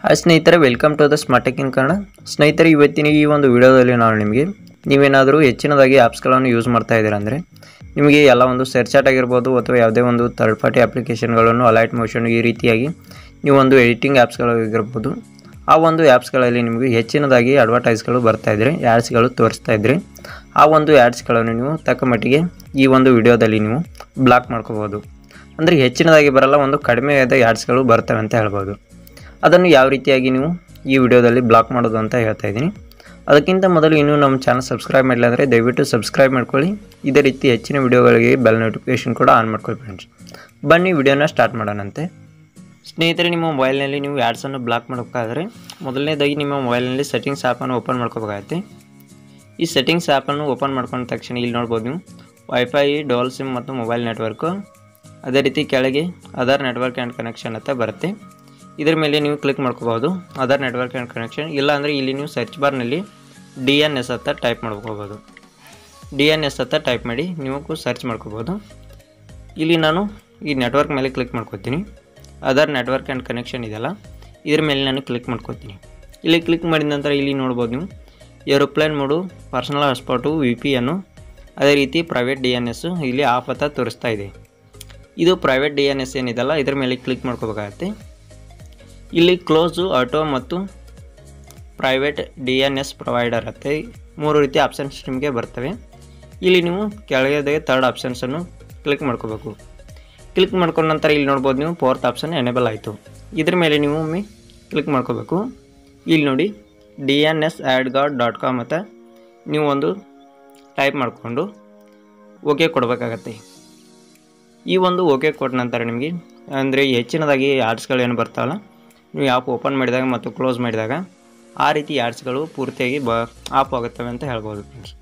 hi ಸ್ನೇಹಿತರೆ welcome to the Smartech in Kannada ಸ್ನೇಹಿತರೆ ಇವತ್ತಿನ ಈ ಒಂದು ವಿಡಿಯೋದಲ್ಲಿ ನಾನು ನಿಮಗೆ ನೀವೇನಾದರೂ ಹೆಚ್ಚಿನದಾಗಿ ಆ್ಯಪ್ಸ್ಗಳನ್ನು ಯೂಸ್ ಮಾಡ್ತಾ ಇದ್ದೀರಾ ಅಂದರೆ ನಿಮಗೆ ಎಲ್ಲ ಒಂದು ಸರ್ಚಾಟ್ ಆಗಿರ್ಬೋದು ಅಥವಾ ಯಾವುದೇ ಒಂದು ಥರ್ಡ್ ಪಾರ್ಟಿ ಅಪ್ಲಿಕೇಶನ್ಗಳನ್ನು ಅಲೈಟ್ ಮೋಷನ್ ಈ ರೀತಿಯಾಗಿ ನೀವು ಒಂದು ಎಡಿಟಿಂಗ್ ಆ್ಯಪ್ಸ್ಗಳಾಗಿರ್ಬೋದು ಆ ಒಂದು ಆ್ಯಪ್ಸ್ಗಳಲ್ಲಿ ನಿಮಗೆ ಹೆಚ್ಚಿನದಾಗಿ ಅಡ್ವರ್ಟೈಸ್ಗಳು ಬರ್ತಾ ಇದ್ರೆ ಆ್ಯಡ್ಸ್ಗಳು ತೋರಿಸ್ತಾ ಇದ್ರೆ ಆ ಒಂದು ಆ್ಯಡ್ಸ್ಗಳನ್ನು ನೀವು ತಕ್ಕ ಮಟ್ಟಿಗೆ ಈ ಒಂದು ವಿಡಿಯೋದಲ್ಲಿ ನೀವು ಬ್ಲಾಕ್ ಮಾಡ್ಕೋಬೋದು ಅಂದರೆ ಹೆಚ್ಚಿನದಾಗಿ ಬರಲ್ಲ ಒಂದು ಕಡಿಮೆಯಾದ ಆ್ಯಡ್ಸ್ಗಳು ಬರ್ತವೆ ಅಂತ ಹೇಳ್ಬೋದು ಅದನ್ನು ಯಾವ ರೀತಿಯಾಗಿ ನೀವು ಈ ವಿಡಿಯೋದಲ್ಲಿ ಬ್ಲಾಕ್ ಮಾಡೋದು ಅಂತ ಹೇಳ್ತಾ ಇದ್ದೀನಿ ಅದಕ್ಕಿಂತ ಮೊದಲು ಇನ್ನೂ ನಮ್ಮ ಚಾನಲ್ ಸಬ್ಸ್ಕ್ರೈಬ್ ಮಾಡಿಲ್ಲ ಅಂದರೆ ದಯವಿಟ್ಟು ಸಬ್ಸ್ಕ್ರೈಬ್ ಮಾಡ್ಕೊಳ್ಳಿ ಇದೇ ರೀತಿ ಹೆಚ್ಚಿನ ವಿಡಿಯೋಗಳಿಗೆ ಬೆಲ್ ನೋಟಿಫಿಕೇಷನ್ ಕೂಡ ಆನ್ ಮಾಡ್ಕೊಳ್ಳಿ ಫ್ರೆಂಡ್ಸ್ ಬನ್ನಿ ವಿಡಿಯೋನ ಸ್ಟಾರ್ಟ್ ಮಾಡೋಣಂತೆ ಸ್ನೇಹಿತರೆ ನಿಮ್ಮ ಮೊಬೈಲ್ನಲ್ಲಿ ನೀವು ಆ್ಯಡ್ಸನ್ನು ಬ್ಲಾಕ್ ಮಾಡಬೇಕಾದ್ರೆ ಮೊದಲನೇದಾಗಿ ನಿಮ್ಮ ಮೊಬೈಲ್ನಲ್ಲಿ ಸೆಟ್ಟಿಂಗ್ಸ್ ಆ್ಯಪನ್ನು ಓಪನ್ ಮಾಡ್ಕೋಬೇಕಾಗತ್ತೆ ಈ ಸೆಟ್ಟಿಂಗ್ಸ್ ಆ್ಯಪನ್ನು ಓಪನ್ ಮಾಡ್ಕೊಂಡ ತಕ್ಷಣ ಇಲ್ಲಿ ನೋಡ್ಬೋದು ನೀವು ವೈಫೈ ಡೋಲ್ ಸಿಮ್ ಮತ್ತು ಮೊಬೈಲ್ ನೆಟ್ವರ್ಕು ಅದೇ ರೀತಿ ಕೆಳಗೆ ಅದರ್ ನೆಟ್ವರ್ಕ್ ಆ್ಯಂಡ್ ಕನೆಕ್ಷನ್ ಅಂತ ಬರುತ್ತೆ ಇದ್ರ ಮೇಲೆ ನೀವು ಕ್ಲಿಕ್ ಮಾಡ್ಕೋಬೋದು ಅದರ್ ನೆಟ್ವರ್ಕ್ ಆ್ಯಂಡ್ ಕನೆಕ್ಷನ್ ಇಲ್ಲ ಅಂದರೆ ಇಲ್ಲಿ ನೀವು ಸರ್ಚ್ ಬಾರ್ನಲ್ಲಿ ಡಿ ಎನ್ ಎಸ್ ಅಂತ ಟೈಪ್ ಮಾಡ್ಕೋಬೋದು ಡಿ ಎನ್ ಎಸ್ ಅಂತ ಟೈಪ್ ಮಾಡಿ ನೀವು ಸರ್ಚ್ ಮಾಡ್ಕೋಬೋದು ಇಲ್ಲಿ ನಾನು ಈ ನೆಟ್ವರ್ಕ್ ಮೇಲೆ ಕ್ಲಿಕ್ ಮಾಡ್ಕೋತೀನಿ ಅದರ್ ನೆಟ್ವರ್ಕ್ ಆ್ಯಂಡ್ ಕನೆಕ್ಷನ್ ಇದೆಯಲ್ಲ ಇದ್ರ ಮೇಲೆ ನಾನು ಕ್ಲಿಕ್ ಮಾಡ್ಕೋತೀನಿ ಇಲ್ಲಿ ಕ್ಲಿಕ್ ಮಾಡಿದ ನಂತರ ಇಲ್ಲಿ ನೋಡ್ಬೋದು ನೀವು aeroplane mode personal hotspot V P N ಅದೇ ರೀತಿ ಪ್ರೈವೇಟ್ ಡಿ ಎನ್ ಎಸ್ಸು ಇಲ್ಲಿ ಆಫ್ ಅಂತ ತೋರಿಸ್ತಾ ಇದೆ ಇದು ಪ್ರೈವೇಟ್ ಡಿ ಎನ್ ಎಸ್ ಏನಿದೆಲ್ಲ ಇದ್ರ ಮೇಲೆ ಕ್ಲಿಕ್ ಮಾಡ್ಕೋಬೇಕಾಗತ್ತೆ ಇಲ್ಲಿ ಕ್ಲೋಸು ಆಟೋ ಮತ್ತು private D N S provider ಅಂತ ಮೂರು ರೀತಿ ಆಪ್ಷನ್ಸ್ ನಿಮಗೆ ಬರ್ತವೆ ಇಲ್ಲಿ ನೀವು ಕೆಳಗೆ ತರ್ಡ್ ಆಪ್ಷನ್ಸನ್ನು ಕ್ಲಿಕ್ ಮಾಡ್ಕೋಬೇಕು ಕ್ಲಿಕ್ ಮಾಡ್ಕೊಂಡ ನಂತರ ಇಲ್ಲಿ ನೋಡ್ಬೋದು ನೀವು ಫೋರ್ತ್ ಆಪ್ಷನ್ ಎನೇಬಲ್ ಆಯಿತು ಇದ್ರ ಮೇಲೆ ನೀವು ಒಮ್ಮೆ ಕ್ಲಿಕ್ ಮಾಡ್ಕೋಬೇಕು ಇಲ್ಲಿ ನೋಡಿ D N S AdGuard dot com ಅಂತ ನೀವು ಒಂದು ಟೈಪ್ ಮಾಡಿಕೊಂಡು ಓಕೆ ಕೊಡಬೇಕಾಗತ್ತೆ ಈ ಒಂದು ಓಕೆ ಕೊಟ್ಟ ನಂತರ ನಿಮಗೆ ಅಂದರೆ ಹೆಚ್ಚಿನದಾಗಿ ಆ್ಯಡ್ಸ್ಗಳು ಏನು ಬರ್ತಾವಲ್ಲ ನೀವು ಆ್ಯಪ್ ಓಪನ್ ಮಾಡಿದಾಗ ಮತ್ತು ಕ್ಲೋಸ್ ಮಾಡಿದಾಗ ಆ ರೀತಿ ಆ್ಯಡ್ಸ್ಗಳು ಪೂರ್ತಿಯಾಗಿ ಬ ಆಫ್ ಆಗುತ್ತವೆ ಅಂತ ಹೇಳ್ಬೋದು ಫ್ರೆಂಡ್ಸ್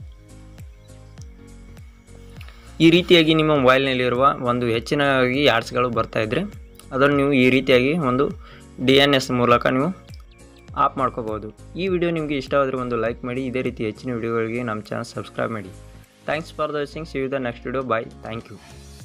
ಈ ರೀತಿಯಾಗಿ ನಿಮ್ಮ ಮೊಬೈಲ್ನಲ್ಲಿರುವ ಒಂದು ಹೆಚ್ಚಿನದಾಗಿ ಆ್ಯಡ್ಸ್ಗಳು ಬರ್ತಾ ಇದ್ದರೆ ಅದನ್ನು ನೀವು ಈ ರೀತಿಯಾಗಿ ಒಂದು ಡಿ ಎನ್ ಎಸ್ ಮೂಲಕ ನೀವು ಆಫ್ ಮಾಡ್ಕೋಬೋದು ಈ ವಿಡಿಯೋ ನಿಮಗೆ ಇಷ್ಟವಾದರೆ ಒಂದು ಲೈಕ್ ಮಾಡಿ ಇದೇ ರೀತಿ ಹೆಚ್ಚಿನ ವಿಡಿಯೋಗಳಿಗೆ ನಮ್ಮ ಚಾನಲ್ ಸಬ್ಸ್ಕ್ರೈಬ್ ಮಾಡಿ thanks for the watching see you the next video bye thank you